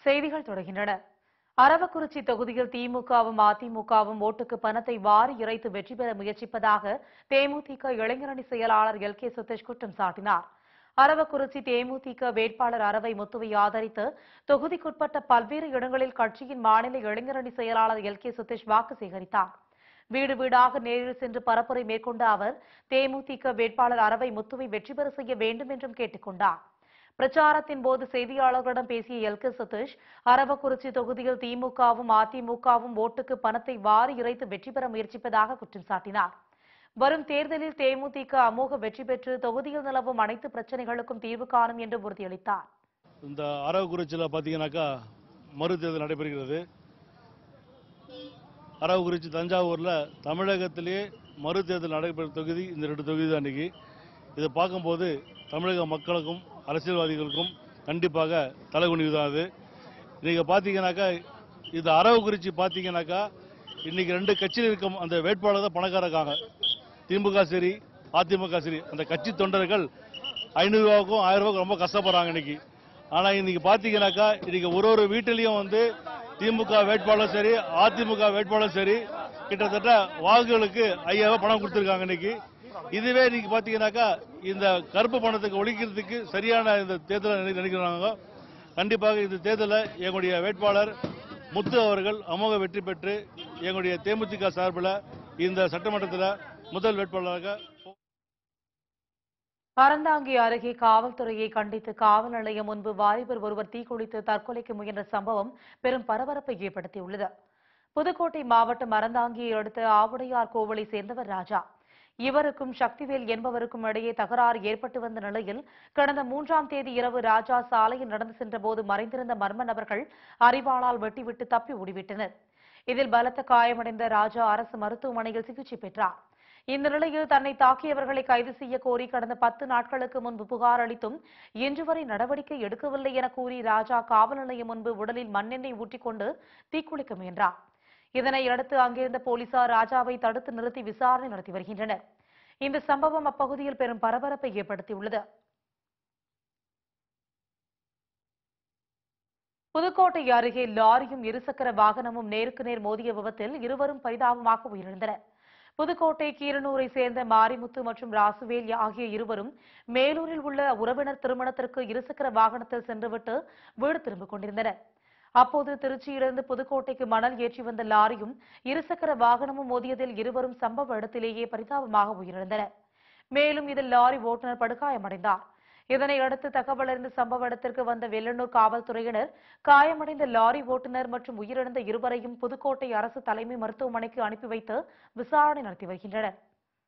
செய்திகள் தொடர்கின்றன அரவக்குறிச்சி தொகுதியில் திமுகவும் அதிமுகவும் ஓட்டுக்கு பணத்தை வாரி இறைத்து வெற்றி பெற முயற்சிப்பதாக தேமுதிக இளைஞரணி செயலாளர் எல் கே சுதேஷ் குற்றம் சாட்டினார் அரவக்குறிச்சி தேமுதிக வேட்பாளர் அரவை முத்துவை ஆதரித்து தொகுதிக்குட்பட்ட பல்வேறு இடங்களில் கட்சியின் மாநில இளைஞரணி செயலாளர் எல் கே சுதேஷ் வாக்கு சேகரித்தார் வீடு வீடாக நேரில் சென்று பரப்புரை மேற்கொண்ட அவர் தேமுதிக வேட்பாளர் அரவை முத்துவை வெற்றி பெற செய்ய வேண்டும் என்றும் கேட்டுக் கொண்டார் பிரச்சாரத்தின் போது செய்தியாளர்களிடம் பேசிய எல் கே சதீஷ் அரவக்குறிச்சி தொகுதியில் திமுகவும் அதிமுகவும் ஓட்டுக்கு பணத்தை வாரி இறைத்து வெற்றி பெற முயற்சிப்பதாக குற்றம் சாட்டினார் வரும் தேர்தலில் தேமுதிக அமோக வெற்றி பெற்று தொகுதியில் நிலவும் அனைத்து பிரச்சனைகளுக்கும் தீர்வு காணும் என்று உறுதியளித்தார் இந்த அரவக்குறிச்சியில் பார்த்தீங்கன்னாக்கா மறுதேர்தல் நடைபெறுகிறது அரவக்குறிச்சி தஞ்சாவூரில் தமிழகத்திலேயே மறுதேர்தல் நடைபெறும் தொகுதி இந்த ரெண்டு தொகுதி தான் இன்னைக்கு இதை பார்க்கும்போது தமிழக மக்களுக்கும் அரசியல்வாதிகளுக்கும் கண்டிப்பாக தலைகுனிவு தான் அது இன்னைக்கு பார்த்தீங்கன்னாக்கா இது அரவக்குறிச்சி பார்த்தீங்கன்னாக்கா இன்னைக்கு ரெண்டு கட்சியில் இருக்கும் அந்த வேட்பாளர் தான் பணக்காரர் இருக்காங்க திமுக சரி அதிமுக சரி அந்த கட்சி தொண்டர்கள் ஐநூறுரூவாவுக்கும் ஆயிரம் ரூபாய்க்கும் ரொம்ப கஷ்டப்படுறாங்க இன்னைக்கு ஆனா இன்னைக்கு பாத்தீங்கன்னாக்கா இன்னைக்கு ஒரு ஒரு வீட்டிலையும் வந்து திமுக வேட்பாளர் சரி அதிமுக வேட்பாளர் சரி கிட்டத்தட்ட வாக்குகளுக்கு ஐயாயிரம் ரூபாய் பணம் கொடுத்துருக்காங்க இன்னைக்கு இதுவே இன்னைக்கு பாத்தீங்கன்னாக்கா இந்த கருப்பு பணத்துக்கு ஒழிக்கிறதுக்கு சரியான இந்த தேர்தலை நினை- நினைக்கிறாங்க கண்டிப்பாக இந்த தேர்தலில் எங்களுடைய வேட்பாளர் முத்து அவர்கள் அமோக வெற்றி பெற்று எங்களுடைய தேமுதிக சார்பில் இந்த சட்டமன்றத்தில் முதல் வேட்பாளராக அறந்தாங்கி அருகே காவல்துறையை கண்டித்து காவல் நிலையம் முன்பு வாலிபர் ஒருவர் தீக்குளித்து தற்கொலைக்கு முயன்ற சம்பவம் பெரும் பரபரப்பை ஏற்படுத்தியுள்ளது புதுக்கோட்டை மாவட்டம் அறந்தாங்கியை அடுத்த ஆவுடையார் கோவிலை சேர்ந்தவர் ராஜா இவருக்கும் சக்திவேல் என்பவருக்கும் இடையே தகராறு ஏற்பட்டு வந்த நிலையில் கடந்த மூன்றாம் தேதி இரவு ராஜா சாலையில் நடந்து சென்றபோது மறைந்திருந்த மர்ம நபர்கள் அரிவாளால் வெட்டிவிட்டு தப்பி ஓடிவிட்டனர் இதில் பலத்த காயமடைந்த ராஜா அரசு மருத்துவமனையில் சிகிச்சை பெற்றார் இந்த நிலையில் தன்னை தாக்கியவர்களை கைது செய்ய கோரி கடந்த பத்து நாட்களுக்கு முன்பு புகார் அளித்தும் இன்று வரை நடவடிக்கை எடுக்கவில்லை என கூறி ராஜா காவல் நிலையம் முன்பு உடலில் மண்ணெண்ணெய் ஊற்றிக்கொண்டு தீக்குளிக்க முயன்றார் இதனை அடுத்து அங்கிருந்த போலீசார் ராஜாவை தடுத்து நிறுத்தி விசாரணை நடத்தி வருகின்றனர் இந்த சம்பவம் அப்பகுதியில் பெரும் பரபரப்பை ஏற்படுத்தியுள்ளது புதுக்கோட்டை அருகே லாரியும் இருசக்கர வாகனமும் நேருக்கு நேர் மோதிய விபத்தில் இருவரும் பரிதாபமாக உயிரிழந்தனர் புதுக்கோட்டை கீரனூரை சேர்ந்த மாரிமுத்து மற்றும் ராசுவேல் ஆகிய இருவரும் மேலூரில் உள்ள உறவினர் திருமணத்திற்கு இருசக்கர வாகனத்தில் சென்றுவிட்டு வீடு திரும்பிக் கொண்டிருந்தனர் அப்போது திருச்சியிலிருந்து புதுக்கோட்டைக்கு மணல் ஏற்றி வந்த லாரியும் இருசக்கர வாகனமும் மோதியதில் இருவரும் சம்பவ இடத்திலேயே பரிதாபமாக உயிரிழந்தனர் மேலும் இதில் லாரி ஓட்டுநர் படுகாயமடைந்தார் இதனை அடுத்து தகவல் அறிந்த சம்பவ இடத்திற்கு வந்த வெள்ளனூர் காவல்துறையினர் காயமடைந்த லாரி ஓட்டுநர் மற்றும் உயிரிழந்த இருவரையும் புதுக்கோட்டை அரசு தலைமை மருத்துவமனைக்கு அனுப்பி வைத்து விசாரணை நடத்தி வருகின்றனர்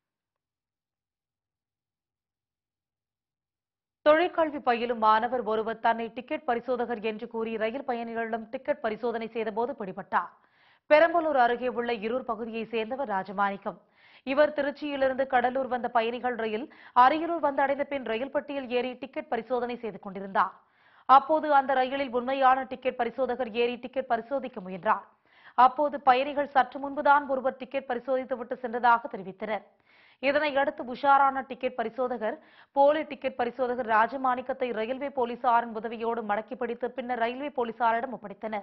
தொழிற்கல்வி பயிலும் மாணவர் ஒருவர் தன்னை டிக்கெட் பரிசோதகர் என்று கூறி ரயில் பயணிகளிடம் டிக்கெட் பரிசோதனை செய்தபோது பிடிபட்டார் பெரம்பலூர் அருகே உள்ள இருர் பகுதியைச் சேர்ந்தவர் ராஜமாணிக்கம் இவர் திருச்சியிலிருந்து கடலூர் வந்த பயணிகள் ரயில் அரியலூர் வந்தடைந்த பின் ரயில் பெட்டியில் ஏறி டிக்கெட் பரிசோதனை செய்து கொண்டிருந்தார் அப்போது அந்த ரயிலில் உண்மையான டிக்கெட் பரிசோதகர் ஏறி டிக்கெட் பரிசோதிக்க முயன்றார் அப்போது பயணிகள் சற்று முன்புதான் ஒருவர் டிக்கெட் பரிசோதித்துவிட்டு சென்றதாக தெரிவித்தனர் இதனை அடுத்து உஷாரான டிக்கெட் பரிசோதகர் போலி டிக்கெட் பரிசோதகர் ராஜமாணிக்கத்தை ரயில்வே போலீசாரின் உதவியோடு மடக்கி பிடித்து பின்னர் ரயில்வே போலீசாரிடம் ஒப்படைத்தனர்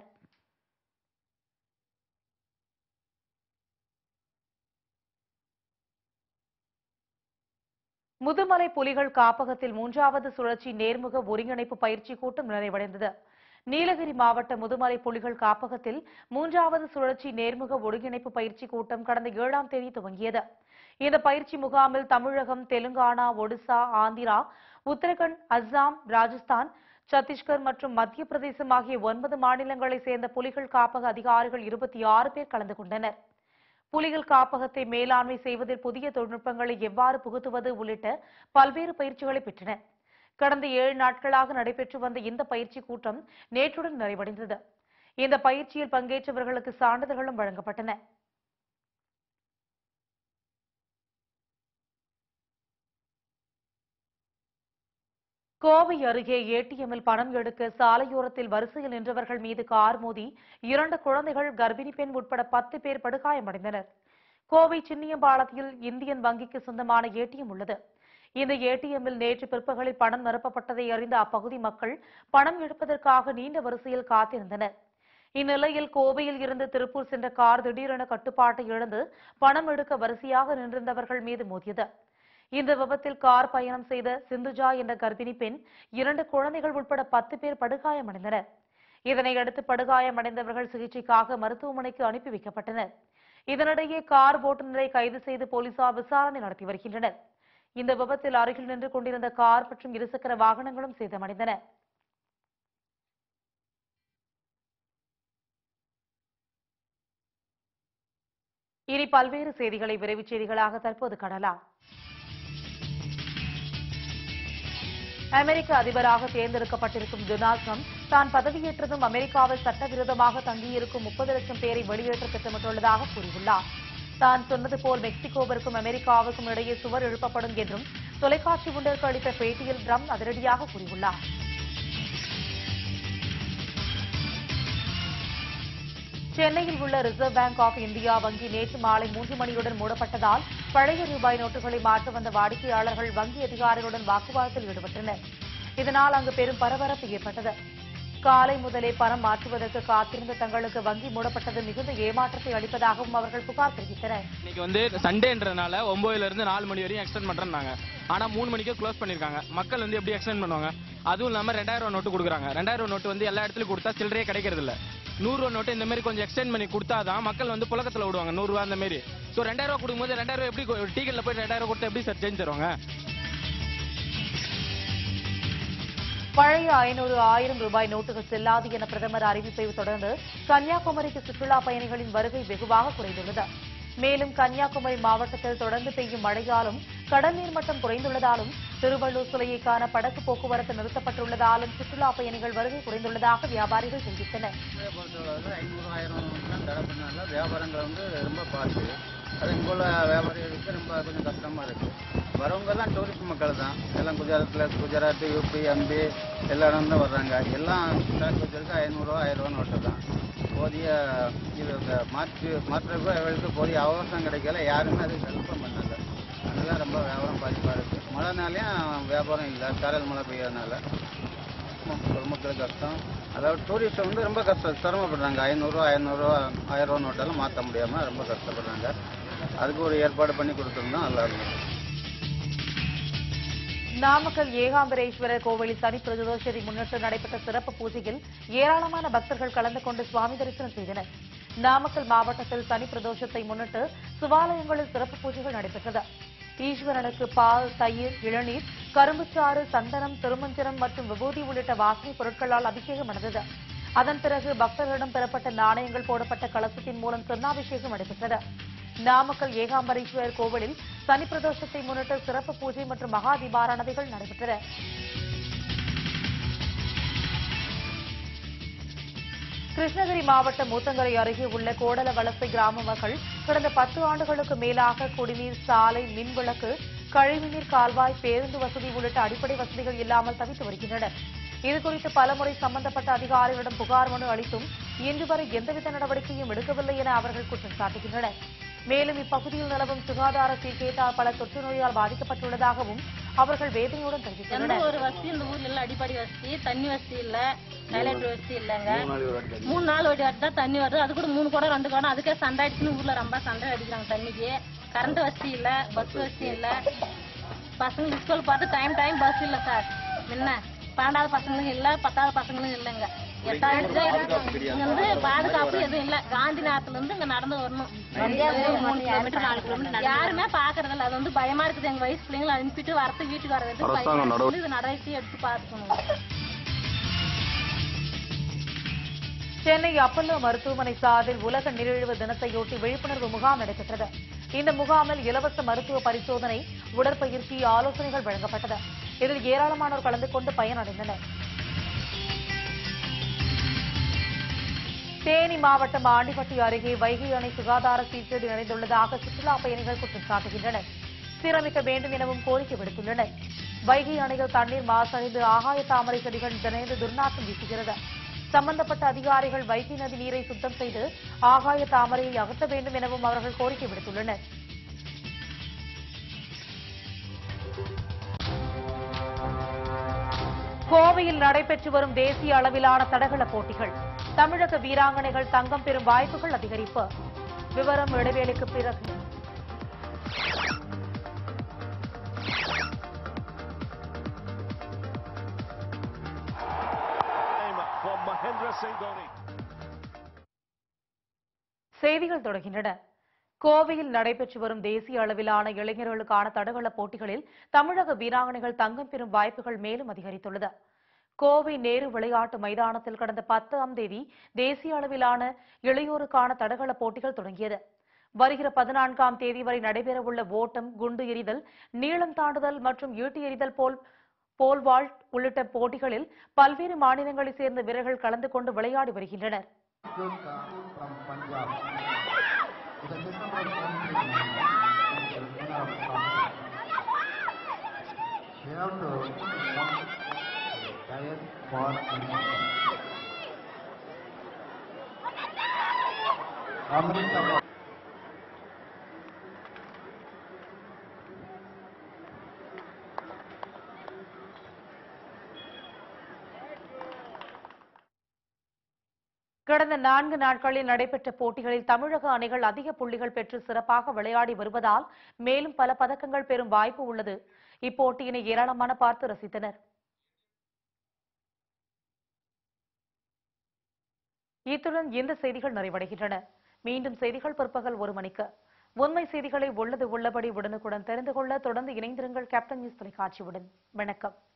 முதுமலை புலிகள் காப்பகத்தில் மூன்றாவது சுழற்சி நேர்முக ஒருங்கிணைப்பு பயிற்சி கூட்டம் நிறைவடைந்தது நீலகிரி மாவட்ட முதுமலை புலிகள் காப்பகத்தில் மூன்றாவது சுழற்சி நேர்முக ஒருங்கிணைப்பு பயிற்சி கூட்டம் கடந்த ஏழாம் தேதி துவங்கியது இந்த பயிற்சி முகாமில் தமிழகம் தெலுங்கானா ஒடிசா ஆந்திரா உத்தரகண்ட் அஸ்ஸாம் ராஜஸ்தான் சத்தீஸ்கர் மற்றும் மத்திய பிரதேசம் ஆகிய ஒன்பது மாநிலங்களைச் சேர்ந்த புலிகள் காப்பக அதிகாரிகள் இருபத்தி ஆறு பேர் கலந்து கொண்டனர் புலிகள் காப்பகத்தை மேலாண்மை செய்வதில் புதிய தொழில்நுட்பங்களை எவ்வாறு புகுத்துவது உள்ளிட்ட பல்வேறு பயிற்சிகளை பெற்றனர் கடந்த ஏழு நாட்களாக நடைபெற்று வந்த இந்த பயிற்சி கூட்டம் நேற்றுடன் நிறைவடைந்தது இந்த பயிற்சியில் பங்கேற்றவர்களுக்கு சான்றிதழ்களும் வழங்கப்பட்டன கோவை அருகே ஏடிஎம்மில் பணம் எடுக்க சாலையோரத்தில் வரிசையில் நின்றவர்கள் மீது கார் மோதி இரண்டு குழந்தைகள் கர்ப்பிணி பெண் உட்பட பத்து பேர் படுகாயமடைந்தனர் கோவை சின்னியம்பாளையத்தில் இந்தியன் வங்கிக்கு சொந்தமான ஏடிஎம் உள்ளது இந்த ஏடிஎம்மில் நேற்று பிற்பகலில் பணம் நிரப்பப்பட்டதை அறிந்த அப்பகுதி மக்கள் பணம் எடுப்பதற்காக நீண்ட வரிசையில் காத்திருந்தனர் இந்நிலையில் கோவையில் இருந்து திருப்பூர் சென்ற கார் திடீரென கட்டுப்பாட்டை இழந்து பணம் எடுக்க வரிசையாக நின்றிருந்தவர்கள் மீது மோதியது இந்த விபத்தில் கார் பயணம் செய்த சிந்துஜா என்ற கர்ப்பிணி பெண் இரண்டு குழந்தைகள் உட்பட பத்து பேர் படுகாயமடைந்தனர் இதனையடுத்து படுகாயமடைந்தவர்கள் சிகிச்சைக்காக மருத்துவமனைக்கு அனுப்பி வைக்கப்பட்டனர் இதனிடையே கார் ஓட்டுநரை கைது செய்து போலீசார் விசாரணை நடத்தி வருகின்றனர் இந்த விபத்தில் அருகில் நின்று கொண்டிருந்த கார் மற்றும் இருசக்கர வாகனங்களும் சேதமடைந்தன இனி பல்வேறு செய்திகளை விரைவுச் செய்திகளாக தற்போது கடலாம் அமெரிக்க அதிபராக தேர்ந்தெடுக்கப்பட்டிருக்கும் டொனால்ட் ட்ரம்ப் தான் பதவியேற்றதும் அமெரிக்காவில் சட்டவிரோதமாக தங்கியிருக்கும் முப்பது லட்சம் பேரை வெளியேற்ற திட்டமிட்டுள்ளதாக கூறியுள்ளார் தான் சொன்னது போல் மெக்சிகோவிற்கும் அமெரிக்காவுக்கும் இடையே சுவர் எழுப்பப்படும் என்றும் தொலைக்காட்சி ஒன்றிற்கு அளித்த பேட்டியில் ட்ரம்ப் அதிரடியாக கூறியுள்ளார் சென்னையில் உள்ள ரிசர்வ் பேங்க் ஆஃப் இந்தியா வங்கி நேற்று மாலை மூன்று மணியுடன் மூடப்பட்டதால் பழைய ரூபாய் நோட்டுகளை மாற்ற வந்த வாடிக்கையாளர்கள் வங்கி அதிகாரிகளுடன் வாக்குவாதத்தில் ஈடுபட்டனர் இதனால் அங்கு பெரும் பரபரப்பு ஏற்பட்டது காலை முதலே பணம் மாற்றுவதற்கு காத்திருந்த தங்களுக்கு வங்கி மூடப்பட்டது மிகுந்த ஏமாற்றத்தை அளிப்பதாகவும் அவர்கள் புகார் தெரிவித்தனர் இன்னைக்கு வந்து சண்டேன்றனால ஒன்பதுல இருந்து நாலு மணி வரையும் எக்ஸ்டெண்ட் பண்றாங்க ஆனா மூணு மணிக்கே க்ளோஸ் பண்ணிருக்காங்க மக்கள் வந்து எப்படி எக்ஸ்டெண்ட் பண்ணுவாங்க அதுவும் இல்லாம ரெண்டாயிரம் ரூபா நோட்டு கொடுக்குறாங்க ரெண்டாயிரம் ரூபா நோட்டு வந்து எல்லா இடத்துலயும் கொடுத்தா சில்லறையே கிடைக்கிறது இல்ல நூறு ரூபா நோட்டு இந்த மாதிரி கொஞ்சம் எக்ஸ்டெண்ட் பண்ணி கொடுத்தாதான் மக்கள் வந்து புழக்கத்துல விடுவாங்க நூறு ரூபா அந்த மாதிரி ஸோ ரெண்டாயிரம் ரூபா கொடுக்கும்போது ரெண்டாயிரம் ரூபா எப்படி டீக்கெட்ல போய் ரெண்டாயிரம் ரூபா கொடுத்தா எப்படி சார் சேஞ்ச் தருவாங்க பழைய ஐநூறு ஆயிரம் ரூபாய் நோட்டுகள் செல்லாது என பிரதமர் அறிவிப்பை தொடர்ந்து கன்னியாகுமரிக்கு சுற்றுலா பயணிகளின் வருகை வெகுவாக குறைந்துள்ளது மேலும் கன்னியாகுமரி மாவட்டத்தில் தொடர்ந்து பெய்யும் மழையாலும் கடல் நீர் மட்டம் குறைந்துள்ளதாலும் திருவள்ளூர் சிலையை காண படகு போக்குவரத்து நிறுத்தப்பட்டுள்ளதாலும் சுற்றுலா பயணிகள் வருகை குறைந்துள்ளதாக வியாபாரிகள் தெரிவித்தனர் இதை பொறுத்தவரை ஐநூறு ஆயிரம் தான் தடை பண்ணால வியாபாரங்கள் வந்து ரொம்ப பாதிச்சு அது இங்கே உள்ள வியாபாரிகளுக்கு ரொம்ப கொஞ்சம் கஷ்டமாக இருக்குது வரவங்க தான் டூரிஸ்ட் மக்கள் தான் எல்லாம் குஜராத்தில் குஜராத் யூபி எம்பி எல்லா இடம் தான் வர்றாங்க எல்லாம் ஸ்டாக் வச்சிருக்க ஐநூறுரூவா ஆயிரரூவா நோட்டு தான் போதிய இது இந்த மாற்று மாற்றுறதுக்கு அவர்களுக்கு போதிய அவகாசம் கிடைக்கல யாருமே அதுக்கு ஹெல்ப்பும் பண்ணல அதனால ரொம்ப வியாபாரம் பாதிப்பாக இருக்குது மழைனாலையும் வியாபாரம் இல்லை சாரல் மழை பெய்யறதுனால பொதுமக்களுக்கு கஷ்டம் அதாவது டூரிஸ்ட் வந்து ரொம்ப கஷ்டம் சிரமப்படுறாங்க ஐநூறுரூவா ஐநூறுரூவா ஆயிரம் ரூபா நோட்டெல்லாம் மாற்ற முடியாமல் ரொம்ப கஷ்டப்படுறாங்க அதுக்கு ஒரு ஏற்பாடு பண்ணி கொடுத்துருந்தா நல்லா இருக்கும் நாமக்கல் ஏகாம்பரேஸ்வரர் கோவிலில் சனி பிரதோஷத்தை முன்னிட்டு நடைபெற்ற சிறப்பு பூஜையில் ஏராளமான பக்தர்கள் கலந்து கொண்டு சுவாமி தரிசனம் செய்தனர் நாமக்கல் மாவட்டத்தில் சனி பிரதோஷத்தை முன்னிட்டு சிவாலயங்களில் சிறப்பு பூஜைகள் நடைபெற்றது ஈஸ்வரனுக்கு பால் தயிர் இளநீர் கரும்புச்சாறு சந்தனம் திருமஞ்சனம் மற்றும் விபூதி உள்ளிட்ட வாசனை பொருட்களால் அபிஷேகம் நடந்தது அதன் பிறகு பக்தர்களிடம் பெறப்பட்ட நாணயங்கள் போடப்பட்ட கலசத்தின் மூலம் சொர்ணாபிஷேகம் நடைபெற்றது நாமக்கல் ஏகாம்பரேஸ்வரர் கோவிலில் சனி பிரதோஷத்தை முன்னிட்டு சிறப்பு பூஜை மற்றும் மகா தீபாராதனைகள் நடைபெற்றன கிருஷ்ணகிரி மாவட்டம் மூத்தங்கரை அருகே உள்ள கோடல வலசை கிராம மக்கள் கடந்த பத்து ஆண்டுகளுக்கு மேலாக குடிநீர் சாலை மின்விளக்கு கழிவுநீர் கால்வாய் பேருந்து வசதி உள்ளிட்ட அடிப்படை வசதிகள் இல்லாமல் தவித்து வருகின்றனர் இதுகுறித்து பலமுறை சம்பந்தப்பட்ட அதிகாரிகளிடம் புகார் மனு அளித்தும் இன்று வரை எந்தவித நடவடிக்கையும் எடுக்கவில்லை என அவர்கள் குற்றம் சாட்டுகின்றனர் மேலும் இப்பகுதியில் நிலவும் சுகாதார சீர்கேட்டால் பல தொற்று நோயால் பாதிக்கப்பட்டுள்ளதாகவும் அவர்கள் வேதனையுடன் எந்த தெரிவித்துள்ளனர் ஒரு வசதி இந்த ஊர்ல இல்ல அடிப்படை வசதி தண்ணி வசதி இல்ல டாய்லெட் வசதி இல்லங்க மூணு நாள் ஒரு வாட்டி தான் தண்ணி வருது அது கூட மூணு குடம் ரெண்டு குடம் அதுக்கே சண்டை அடிச்சுன்னு ஊர்ல ரொம்ப சண்டை அடிக்கிறாங்க தண்ணிக்கு கரண்ட் வசதி இல்ல பஸ் வசதி இல்ல பசங்க ஸ்கூல் பார்த்து டைம் டைம் பஸ் இல்ல சார் என்ன பன்னெண்டாவது பசங்களும் இல்ல பத்தாவது பசங்களும் இல்லைங்க எட்டாவது தான் இருக்கு. இங்க வந்து பாதுகாப்பு எதுவும் இல்ல காந்தி நேரத்துல இருந்து இங்க நடந்து வரணும் மூணு கிலோமீட்டர் நாலு கிலோமீட்டர் யாருமே பாக்குறது இல்ல அது வந்து பயமா இருக்குது எங்க வயசு பிள்ளைங்களை அனுப்பிட்டு வரது வீட்டுக்கு வரது பயமா இருக்குது. இது நடவடிக்கை எடுத்து பாத்துக்கணும் சென்னை அப்பல்லோ மருத்துவமனை சார்பில் உலக நீரிழிவு தினத்தையொட்டி விழிப்புணர்வு முகாம் நடைபெற்றது இந்த முகாமில் இலவச மருத்துவ பரிசோதனை உடற்பயிற்சி ஆலோசனைகள் வழங்கப்பட்டது இதில் ஏராளமானோர் கலந்து கொண்டு பயனடைந்தனர் தேனி மாவட்டம் ஆண்டிப்பட்டி அருகே வைகை அணை சுகாதார சீர்கேடு நிறைந்துள்ளதாக சுற்றுலா பயணிகள் குற்றம் சாட்டுகின்றனர் சீரமைக்க வேண்டும் எனவும் கோரிக்கை விடுத்துள்ளனர் வைகை அணையில் தண்ணீர் மாசடைந்து ஆகாய தாமரை செடிகள் நிறைந்து துர்நாற்றம் வீசுகிறது சம்பந்தப்பட்ட அதிகாரிகள் வைகை நதி நீரை சுத்தம் செய்து ஆகாய தாமரையை அகற்ற வேண்டும் எனவும் அவர்கள் கோரிக்கை விடுத்துள்ளனர் கோவையில் நடைபெற்று வரும் தேசிய அளவிலான தடகள போட்டிகள் தமிழக வீராங்கனைகள் தங்கம் பெறும் வாய்ப்புகள் அதிகரிப்பு விவரம் இடைவேளைக்கு பிறகு for Mahendra Singh Dhoni. செய்திகள் தொடர்கின்றன கோவையில் நடைபெற்று வரும் தேசிய அளவிலான இளைஞர்களுக்கான தடகள போட்டிகளில் தமிழக வீராங்கனைகள் தங்கம் பெறும் வாய்ப்புகள் மேலும் அதிகரித்துள்ளது கோவை நேரு விளையாட்டு மைதானத்தில் கடந்த பத்தாம் தேதி தேசிய அளவிலான இளையோருக்கான தடகள போட்டிகள் தொடங்கியது வருகிற பதினான்காம் தேதி வரை நடைபெறவுள்ள ஓட்டம் குண்டு எறிதல் நீளம் தாண்டுதல் மற்றும் ஈட்டி எறிதல் போல் போல் வால்ட் உள்ளிட்ட போட்டிகளில் பல்வேறு மாநிலங்களைச் சேர்ந்த வீரர்கள் கலந்து கொண்டு விளையாடி வருகின்றனர் Yoga from Punjab. With a December 23 winner of the competition. We have to come diet for education. Amrita கடந்த நான்கு நாட்களில் நடைபெற்ற போட்டிகளில் தமிழக அணிகள் அதிக புள்ளிகள் பெற்று சிறப்பாக விளையாடி வருவதால் மேலும் பல பதக்கங்கள் பெறும் வாய்ப்பு உள்ளது இப்போட்டியினை ஏராளமான பார்த்து ரசித்தனர் இத்துடன் இந்த செய்திகள் நிறைவடைகின்றன மீண்டும் செய்திகள் பிற்பகல் ஒரு மணிக்கு உண்மை செய்திகளை உள்ளது உள்ளபடி உடனுக்குடன் தெரிந்து கொள்ள தொடர்ந்து இணைந்திருங்கள் கேப்டன் நியூஸ் தொலைக்காட்சியுடன் வணக்கம்